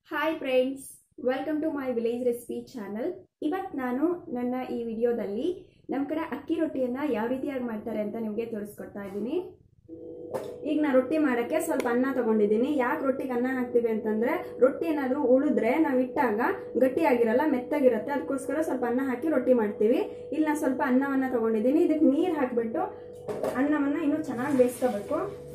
hi friends welcome to my village recipe channel ಇವತ್ತು ನಾನು ನನ್ನ ಈ ವಿಡಿಯೋದಲ್ಲಿ ನಮ್ಮ ಕಡೆ ಅಕ್ಕಿ ರೊಟ್ಟಿಯನ್ನು ಯಾವ ರೀತಿಯಾಗಿ ಮಾಡ್ತಾರೆ ಅಂತ ನಿಮಗೆ ತೋರಿಸ್ಕೊಡ್ತಾ ಇದ್ದೀನಿ ಈಗ ನಾನು ರೊಟ್ಟಿ ಮಾಡೋಕ್ಕೆ ಸ್ವಲ್ಪ ಅನ್ನ ತೊಗೊಂಡಿದ್ದೀನಿ ಯಾಕೆ ರೊಟ್ಟಿಗೆ ಅನ್ನ ಹಾಕ್ತೀವಿ ಅಂತಂದರೆ ರೊಟ್ಟಿ ಏನಾದರೂ ಉಳಿದ್ರೆ ನಾವು ಇಟ್ಟಾಗ ಗಟ್ಟಿಯಾಗಿರಲ್ಲ ಮೆತ್ತಾಗಿರುತ್ತೆ ಅದಕ್ಕೋಸ್ಕರ ಸ್ವಲ್ಪ ಅನ್ನ ಹಾಕಿ ರೊಟ್ಟಿ ಮಾಡ್ತೀವಿ ಇಲ್ಲಿ ನಾನು ಸ್ವಲ್ಪ ಅನ್ನವನ್ನು ತೊಗೊಂಡಿದ್ದೀನಿ ಇದಕ್ಕೆ ನೀರು ಹಾಕಿಬಿಟ್ಟು ಅನ್ನವನ್ನು ಇನ್ನೂ ಚೆನ್ನಾಗಿ ಬೇಯಿಸ್ಕೋಬೇಕು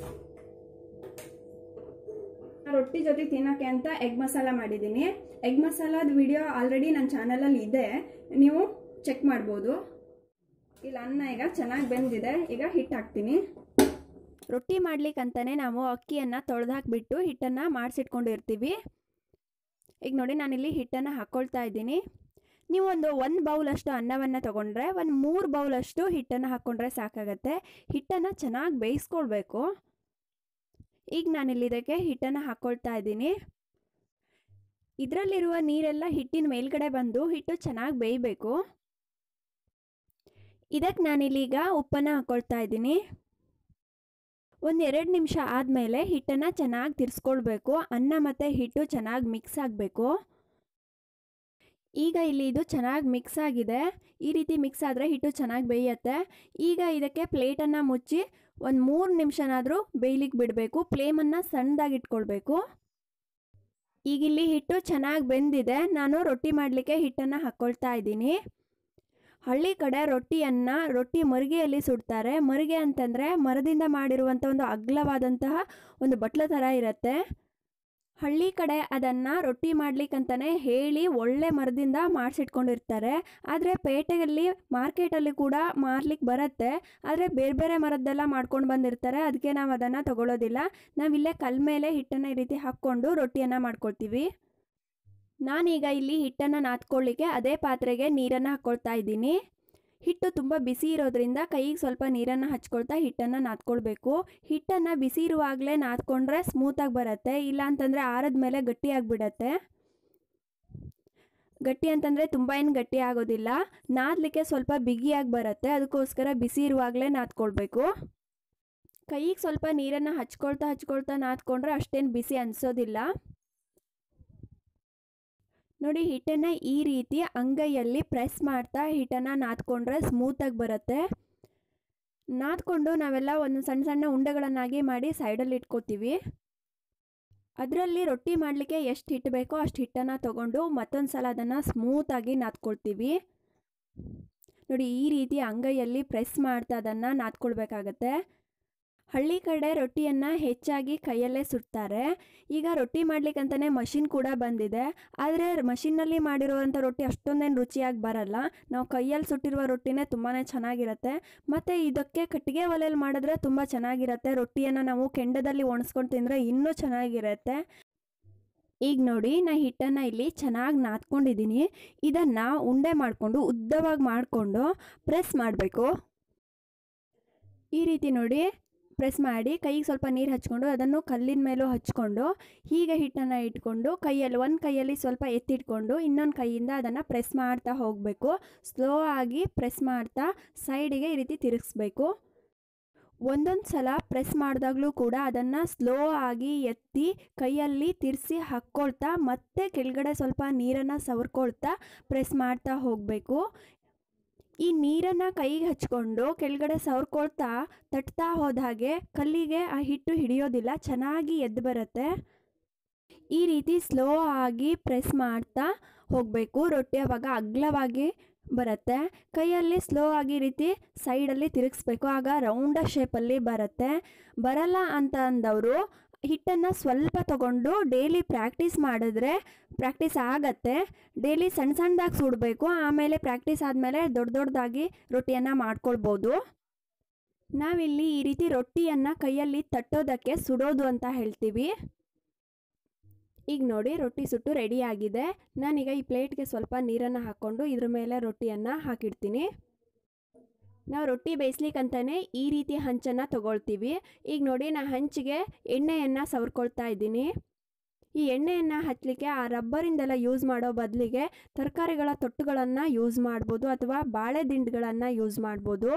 ರೊಟ್ಟಿ ಜೊತೆ ತಿನ್ನೋಕ್ಕೆ ಅಂತ ಎಗ್ ಮಸಾಲ ಮಾಡಿದ್ದೀನಿ ಎಗ್ ಮಸಾಲದ ವಿಡಿಯೋ ಆಲ್ರೆಡಿ ನನ್ನ ಚಾನಲಲ್ಲಿ ಇದೆ ನೀವು ಚೆಕ್ ಮಾಡ್ಬೋದು ಇಲ್ಲಿ ಅನ್ನ ಈಗ ಚೆನ್ನಾಗಿ ಬೆಂದಿದೆ ಈಗ ಹಿಟ್ಟು ಹಾಕ್ತೀನಿ ರೊಟ್ಟಿ ಮಾಡ್ಲಿಕ್ಕಂತಾನೆ ನಾವು ಅಕ್ಕಿಯನ್ನು ತೊಳೆದು ಹಾಕಿಬಿಟ್ಟು ಹಿಟ್ಟನ್ನು ಮಾಡಿಸಿಟ್ಕೊಂಡಿರ್ತೀವಿ ಈಗ ನೋಡಿ ನಾನಿಲ್ಲಿ ಹಿಟ್ಟನ್ನು ಹಾಕ್ಕೊಳ್ತಾ ಇದ್ದೀನಿ ನೀವು ಒಂದು ಒಂದು ಬೌಲಷ್ಟು ಅನ್ನವನ್ನು ತೊಗೊಂಡ್ರೆ ಒಂದು ಮೂರು ಬೌಲಷ್ಟು ಹಿಟ್ಟನ್ನು ಹಾಕ್ಕೊಂಡ್ರೆ ಸಾಕಾಗತ್ತೆ ಹಿಟ್ಟನ್ನು ಚೆನ್ನಾಗಿ ಬೇಯಿಸ್ಕೊಳ್ಬೇಕು ಈಗ ನಾನಿಲ್ಲಿ ಇದಕ್ಕೆ ಹಿಟ್ಟನ್ನು ಹಾಕ್ಕೊಳ್ತಾ ಇದ್ದೀನಿ ಇದರಲ್ಲಿರುವ ನೀರೆಲ್ಲ ಹಿಟ್ಟಿನ ಮೇಲ್ಗಡೆ ಬಂದು ಹಿಟ್ಟು ಚೆನ್ನಾಗಿ ಬೇಯಬೇಕು ಇದಕ್ಕೆ ನಾನಿಲ್ಲೀಗ ಉಪ್ಪನ್ನು ಹಾಕ್ಕೊಳ್ತಾ ಇದ್ದೀನಿ ಒಂದು ಎರಡು ನಿಮಿಷ ಆದಮೇಲೆ ಹಿಟ್ಟನ್ನು ಚೆನ್ನಾಗಿ ತಿರ್ಸ್ಕೊಳ್ಬೇಕು ಅನ್ನ ಮತ್ತು ಹಿಟ್ಟು ಚೆನ್ನಾಗಿ ಮಿಕ್ಸ್ ಆಗಬೇಕು ಈಗ ಇಲ್ಲಿ ಇದು ಚೆನ್ನಾಗಿ ಮಿಕ್ಸ್ ಆಗಿದೆ ಈ ರೀತಿ ಮಿಕ್ಸ್ ಆದರೆ ಹಿಟ್ಟು ಚೆನ್ನಾಗಿ ಬೇಯುತ್ತೆ ಈಗ ಇದಕ್ಕೆ ಪ್ಲೇಟನ್ನು ಮುಚ್ಚಿ ಒಂದು ಮೂರು ನಿಮಿಷನಾದರೂ ಬೇಯ್ಲಿಕ್ಕೆ ಬಿಡಬೇಕು ಫ್ಲೇಮನ್ನು ಸಣ್ಣದಾಗಿ ಇಟ್ಕೊಳ್ಬೇಕು ಈಗ ಇಲ್ಲಿ ಹಿಟ್ಟು ಚೆನ್ನಾಗಿ ಬೆಂದಿದೆ ನಾನು ರೊಟ್ಟಿ ಮಾಡಲಿಕ್ಕೆ ಹಿಟ್ಟನ್ನು ಹಾಕ್ಕೊಳ್ತಾ ಇದ್ದೀನಿ ಹಳ್ಳಿ ಕಡೆ ರೊಟ್ಟಿಯನ್ನು ರೊಟ್ಟಿ ಮರಿಗೆಯಲ್ಲಿ ಸುಡ್ತಾರೆ ಮರಿಗೆ ಅಂತಂದರೆ ಮರದಿಂದ ಮಾಡಿರುವಂಥ ಒಂದು ಅಗ್ಲವಾದಂತಹ ಒಂದು ಬಟ್ಲ ಥರ ಇರುತ್ತೆ ಹಳ್ಳಿ ಕಡೆ ಅದನ್ನು ರೊಟ್ಟಿ ಮಾಡ್ಲಿಕ್ಕಂತಲೇ ಹೇಳಿ ಒಳ್ಳೆ ಮರದಿಂದ ಮಾಡಿಸಿಟ್ಕೊಂಡಿರ್ತಾರೆ ಆದರೆ ಪೇಟೆಯಲ್ಲಿ ಮಾರ್ಕೆಟಲ್ಲಿ ಕೂಡ ಮಾರ್ಲಿಕ್ಕೆ ಬರುತ್ತೆ ಆದರೆ ಬೇರೆ ಬೇರೆ ಮರದ್ದೆಲ್ಲ ಮಾಡ್ಕೊಂಡು ಬಂದಿರ್ತಾರೆ ಅದಕ್ಕೆ ನಾವು ಅದನ್ನು ತಗೊಳ್ಳೋದಿಲ್ಲ ನಾವಿಲ್ಲೇ ಕಲ್ ಮೇಲೆ ಹಿಟ್ಟನ್ನು ಈ ರೀತಿ ಹಾಕ್ಕೊಂಡು ರೊಟ್ಟಿಯನ್ನು ಮಾಡ್ಕೊಳ್ತೀವಿ ನಾನೀಗ ಇಲ್ಲಿ ಹಿಟ್ಟನ್ನು ನಾದ್ಕೊಳ್ಳಿಕ್ಕೆ ಅದೇ ಪಾತ್ರೆಗೆ ನೀರನ್ನು ಹಾಕ್ಕೊಳ್ತಾ ಇದ್ದೀನಿ ಹಿಟ್ಟು ತುಂಬ ಬಿಸಿ ಇರೋದ್ರಿಂದ ಕೈಗೆ ಸ್ವಲ್ಪ ನೀರನ್ನು ಹಚ್ಕೊಳ್ತಾ ಹಿಟ್ಟನ್ನು ನಾದ್ಕೊಳ್ಬೇಕು ಹಿಟ್ಟನ್ನು ಬಿಸಿ ಇರುವಾಗಲೇ ನಾದ್ಕೊಂಡ್ರೆ ಸ್ಮೂತಾಗಿ ಬರುತ್ತೆ ಇಲ್ಲ ಅಂತಂದರೆ ಆರದ ಮೇಲೆ ಗಟ್ಟಿಯಾಗಿಬಿಡತ್ತೆ ಗಟ್ಟಿ ಅಂತಂದರೆ ತುಂಬ ಏನು ಗಟ್ಟಿ ಆಗೋದಿಲ್ಲ ನಾದಲಿಕ್ಕೆ ಸ್ವಲ್ಪ ಬಿಗಿಯಾಗಿ ಬರುತ್ತೆ ಅದಕ್ಕೋಸ್ಕರ ಬಿಸಿ ಇರುವಾಗಲೇ ನಾದ್ಕೊಳ್ಬೇಕು ಕೈಗೆ ಸ್ವಲ್ಪ ನೀರನ್ನು ಹಚ್ಕೊಳ್ತಾ ಹಚ್ಕೊಳ್ತಾ ನಾದ್ಕೊಂಡ್ರೆ ಅಷ್ಟೇನು ಬಿಸಿ ಅನಿಸೋದಿಲ್ಲ ನೋಡಿ ಹಿಟ್ಟನ್ನು ಈ ರೀತಿ ಅಂಗೈಯಲ್ಲಿ ಪ್ರೆಸ್ ಮಾಡ್ತಾ ಹಿಟ್ಟನ್ನು ನಾದ್ಕೊಂಡ್ರೆ ಸ್ಮೂತಾಗಿ ಬರುತ್ತೆ ನಾದ್ಕೊಂಡು ನಾವೆಲ್ಲ ಒಂದು ಸಣ್ಣ ಸಣ್ಣ ಉಂಡೆಗಳನ್ನಾಗಿ ಮಾಡಿ ಸೈಡಲ್ಲಿ ಇಟ್ಕೋತೀವಿ ಅದರಲ್ಲಿ ರೊಟ್ಟಿ ಮಾಡಲಿಕ್ಕೆ ಎಷ್ಟು ಹಿಟ್ಟು ಬೇಕೋ ಅಷ್ಟು ಹಿಟ್ಟನ್ನು ತೊಗೊಂಡು ಮತ್ತೊಂದು ಸಲ ಅದನ್ನು ಸ್ಮೂತಾಗಿ ನಾದ್ಕೊಳ್ತೀವಿ ನೋಡಿ ಈ ರೀತಿ ಅಂಗೈಯಲ್ಲಿ ಪ್ರೆಸ್ ಮಾಡ್ತಾ ಅದನ್ನು ನಾದ್ಕೊಳ್ಬೇಕಾಗತ್ತೆ ಹಳ್ಳಿ ಕಡೆ ರೊಟ್ಟಿಯನ್ನು ಹೆಚ್ಚಾಗಿ ಕೈಯಲ್ಲೇ ಸುಡ್ತಾರೆ ಈಗ ರೊಟ್ಟಿ ಮಾಡ್ಲಿಕ್ಕಂತಲೇ ಮಷಿನ್ ಕೂಡ ಬಂದಿದೆ ಆದರೆ ಮಷಿನ್ನಲ್ಲಿ ಮಾಡಿರುವಂಥ ರೊಟ್ಟಿ ಅಷ್ಟೊಂದೇನು ರುಚಿಯಾಗಿ ಬರಲ್ಲ ನಾವು ಕೈಯಲ್ಲಿ ಸುಟ್ಟಿರುವ ರೊಟ್ಟಿನೇ ತುಂಬಾ ಚೆನ್ನಾಗಿರುತ್ತೆ ಮತ್ತು ಇದಕ್ಕೆ ಕಟ್ಟಿಗೆ ಒಲೆಯಲ್ಲಿ ಮಾಡಿದ್ರೆ ತುಂಬ ಚೆನ್ನಾಗಿರುತ್ತೆ ರೊಟ್ಟಿಯನ್ನು ನಾವು ಕೆಂಡದಲ್ಲಿ ಒಣಸ್ಕೊಂಡು ತಿಂದರೆ ಇನ್ನೂ ಚೆನ್ನಾಗಿರುತ್ತೆ ಈಗ ನೋಡಿ ನಾ ಹಿಟ್ಟನ್ನು ಇಲ್ಲಿ ಚೆನ್ನಾಗಿ ನಾದ್ಕೊಂಡಿದ್ದೀನಿ ಇದನ್ನು ಉಂಡೆ ಮಾಡಿಕೊಂಡು ಉದ್ದವಾಗಿ ಮಾಡಿಕೊಂಡು ಪ್ರೆಸ್ ಮಾಡಬೇಕು ಈ ರೀತಿ ನೋಡಿ ಪ್ರೆಸ್ ಮಾಡಿ ಕೈಗೆ ಸ್ವಲ್ಪ ನೀರು ಹಚ್ಕೊಂಡು ಅದನ್ನು ಕಲ್ಲಿನ ಮೇಲೂ ಹಚ್ಕೊಂಡು ಹೀಗೆ ಹಿಟ್ಟನ್ನು ಇಟ್ಕೊಂಡು ಕೈಯಲ್ಲಿ ಒಂದು ಕೈಯಲ್ಲಿ ಸ್ವಲ್ಪ ಎತ್ತಿಟ್ಕೊಂಡು ಇನ್ನೊಂದು ಕೈಯಿಂದ ಅದನ್ನು ಪ್ರೆಸ್ ಮಾಡ್ತಾ ಹೋಗಬೇಕು ಸ್ಲೋ ಆಗಿ ಪ್ರೆಸ್ ಮಾಡ್ತಾ ಸೈಡಿಗೆ ಈ ರೀತಿ ತಿರುಗಿಸ್ಬೇಕು ಒಂದೊಂದು ಸಲ ಪ್ರೆಸ್ ಮಾಡಿದಾಗಲೂ ಕೂಡ ಅದನ್ನು ಸ್ಲೋ ಆಗಿ ಎತ್ತಿ ಕೈಯಲ್ಲಿ ತಿರ್ಸಿ ಹಾಕ್ಕೊಳ್ತಾ ಮತ್ತೆ ಕೆಳಗಡೆ ಸ್ವಲ್ಪ ನೀರನ್ನು ಸವರ್ಕೊಳ್ತಾ ಪ್ರೆಸ್ ಮಾಡ್ತಾ ಹೋಗಬೇಕು ಈ ನೀರನ್ನು ಕೈಗೆ ಹಚ್ಕೊಂಡು ಕೆಳಗಡೆ ಸವರ್ಕೊಳ್ತಾ ತಟ್ತಾ ಹೋದ ಹಾಗೆ ಕಲ್ಲಿಗೆ ಆ ಹಿಟ್ಟು ಹಿಡಿಯೋದಿಲ್ಲ ಚೆನ್ನಾಗಿ ಎದ್ದು ಬರುತ್ತೆ ಈ ರೀತಿ ಸ್ಲೋ ಆಗಿ ಪ್ರೆಸ್ ಮಾಡ್ತಾ ಹೋಗಬೇಕು ರೊಟ್ಟಿ ಅವಾಗ ಅಗ್ಲವಾಗಿ ಬರುತ್ತೆ ಕೈಯಲ್ಲಿ ಸ್ಲೋ ಆಗಿ ರೀತಿ ಸೈಡಲ್ಲಿ ತಿರುಗಿಸ್ಬೇಕು ಆಗ ರೌಂಡ ಶೇಪಲ್ಲಿ ಬರುತ್ತೆ ಬರಲ್ಲ ಅಂತ ಅಂದವರು ಹಿಟ್ಟನ್ನು ಸ್ವಲ್ಪ ತಗೊಂಡು ಡೈಲಿ ಪ್ರಾಕ್ಟೀಸ್ ಮಾಡಿದ್ರೆ ಪ್ರಾಕ್ಟೀಸ್ ಆಗತ್ತೆ ಡೈಲಿ ಸಣ್ಣ ಸಣ್ಣದಾಗಿ ಸುಡಬೇಕು ಆಮೇಲೆ ಪ್ರಾಕ್ಟೀಸ್ ಆದಮೇಲೆ ದೊಡ್ಡ ದೊಡ್ಡದಾಗಿ ರೊಟ್ಟಿಯನ್ನು ಮಾಡ್ಕೊಳ್ಬೋದು ನಾವಿಲ್ಲಿ ಈ ರೀತಿ ರೊಟ್ಟಿಯನ್ನು ಕೈಯಲ್ಲಿ ತಟ್ಟೋದಕ್ಕೆ ಸುಡೋದು ಅಂತ ಹೇಳ್ತೀವಿ ಈಗ ನೋಡಿ ರೊಟ್ಟಿ ಸುಟ್ಟು ರೆಡಿ ಆಗಿದೆ ನಾನೀಗ ಈ ಪ್ಲೇಟ್ಗೆ ಸ್ವಲ್ಪ ನೀರನ್ನು ಹಾಕ್ಕೊಂಡು ಇದ್ರ ಮೇಲೆ ರೊಟ್ಟಿಯನ್ನು ಹಾಕಿಡ್ತೀನಿ ನಾವು ರೊಟ್ಟಿ ಬೇಯಿಸ್ಲಿಕ್ಕಂತಾನೆ ಈ ರೀತಿ ಹಂಚನ್ನು ತೊಗೊಳ್ತೀವಿ ಈಗ ನೋಡಿ ನಾ ಹಂಚಿಗೆ ಎಣ್ಣೆಯನ್ನು ಸವರ್ಕೊಳ್ತಾ ಇದ್ದೀನಿ ಈ ಎಣ್ಣೆಯನ್ನು ಹಚ್ಚಲಿಕ್ಕೆ ಆ ರಬ್ಬರಿಂದೆಲ್ಲ ಯೂಸ್ ಮಾಡೋ ಬದಲಿಗೆ ತರಕಾರಿಗಳ ತೊಟ್ಟುಗಳನ್ನು ಯೂಸ್ ಮಾಡ್ಬೋದು ಅಥವಾ ಬಾಳೆ ದಿಂಡುಗಳನ್ನು ಯೂಸ್ ಮಾಡ್ಬೋದು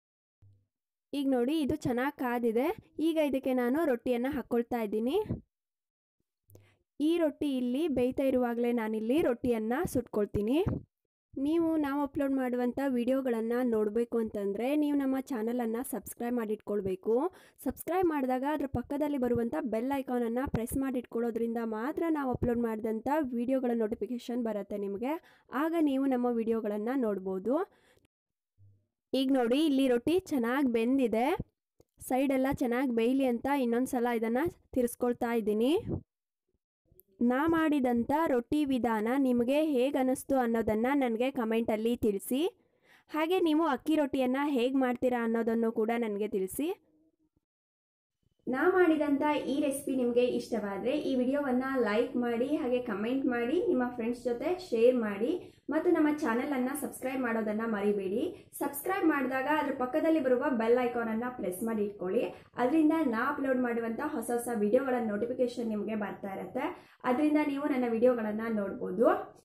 ಈಗ ನೋಡಿ ಇದು ಚೆನ್ನಾಗಿ ಕಾದಿದೆ ಈಗ ಇದಕ್ಕೆ ನಾನು ರೊಟ್ಟಿಯನ್ನು ಹಾಕ್ಕೊಳ್ತಾ ಇದ್ದೀನಿ ಈ ರೊಟ್ಟಿ ಇಲ್ಲಿ ಬೇಯ್ತಾ ಇರುವಾಗಲೇ ನಾನಿಲ್ಲಿ ರೊಟ್ಟಿಯನ್ನು ಸುಟ್ಕೊಳ್ತೀನಿ ನೀವು ನಾವು ಅಪ್ಲೋಡ್ ಮಾಡುವಂಥ ವಿಡಿಯೋಗಳನ್ನು ನೋಡಬೇಕು ಅಂತಂದರೆ ನೀವು ನಮ್ಮ ಚಾನಲನ್ನು ಸಬ್ಸ್ಕ್ರೈಬ್ ಮಾಡಿಟ್ಕೊಳ್ಬೇಕು ಸಬ್ಸ್ಕ್ರೈಬ್ ಮಾಡಿದಾಗ ಅದ್ರ ಪಕ್ಕದಲ್ಲಿ ಬರುವಂಥ ಬೆಲ್ ಐಕಾನನ್ನು ಪ್ರೆಸ್ ಮಾಡಿಟ್ಕೊಳ್ಳೋದ್ರಿಂದ ಮಾತ್ರ ನಾವು ಅಪ್ಲೋಡ್ ಮಾಡಿದಂಥ ವಿಡಿಯೋಗಳ ನೋಟಿಫಿಕೇಷನ್ ಬರುತ್ತೆ ನಿಮಗೆ ಆಗ ನೀವು ನಮ್ಮ ವಿಡಿಯೋಗಳನ್ನು ನೋಡ್ಬೋದು ಈಗ ನೋಡಿ ಇಲ್ಲಿ ರೊಟ್ಟಿ ಚೆನ್ನಾಗಿ ಬೆಂದಿದೆ ಸೈಡೆಲ್ಲ ಚೆನ್ನಾಗಿ ಬೇಯಲಿ ಅಂತ ಇನ್ನೊಂದು ಸಲ ಇದನ್ನು ತಿರ್ಸ್ಕೊಳ್ತಾ ಇದ್ದೀನಿ ನಾ ಮಾಡಿದಂಥ ರೊಟ್ಟಿ ವಿಧಾನ ನಿಮಗೆ ಹೇಗೆ ಅನ್ನಿಸ್ತು ಅನ್ನೋದನ್ನು ನನಗೆ ಕಮೆಂಟಲ್ಲಿ ತಿಳಿಸಿ ಹಾಗೆ ನೀವು ಅಕ್ಕಿ ರೊಟ್ಟಿಯನ್ನು ಹೇಗೆ ಮಾಡ್ತೀರಾ ಅನ್ನೋದನ್ನು ಕೂಡ ನನಗೆ ತಿಳಿಸಿ ನಾ ಮಾಡಿದಂಥ ಈ ರೆಸಿಪಿ ನಿಮಗೆ ಇಷ್ಟವಾದರೆ ಈ ವಿಡಿಯೋವನ್ನು ಲೈಕ್ ಮಾಡಿ ಹಾಗೆ ಕಮೆಂಟ್ ಮಾಡಿ ನಿಮ್ಮ ಫ್ರೆಂಡ್ಸ್ ಜೊತೆ ಶೇರ್ ಮಾಡಿ ಮತ್ತು ನಮ್ಮ ಚಾನಲನ್ನು ಸಬ್ಸ್ಕ್ರೈಬ್ ಮಾಡೋದನ್ನು ಮರಿಬೇಡಿ ಸಬ್ಸ್ಕ್ರೈಬ್ ಮಾಡಿದಾಗ ಅದ್ರ ಪಕ್ಕದಲ್ಲಿ ಬರುವ ಬೆಲ್ ಐಕಾನನ್ನು ಪ್ರೆಸ್ ಮಾಡಿ ಇಟ್ಕೊಳ್ಳಿ ಅದರಿಂದ ನಾ ಅಪ್ಲೋಡ್ ಮಾಡುವಂಥ ಹೊಸ ಹೊಸ ವಿಡಿಯೋಗಳ ನೋಟಿಫಿಕೇಶನ್ ನಿಮಗೆ ಬರ್ತಾ ಇರುತ್ತೆ ಅದರಿಂದ ನೀವು ನನ್ನ ವಿಡಿಯೋಗಳನ್ನು ನೋಡ್ಬೋದು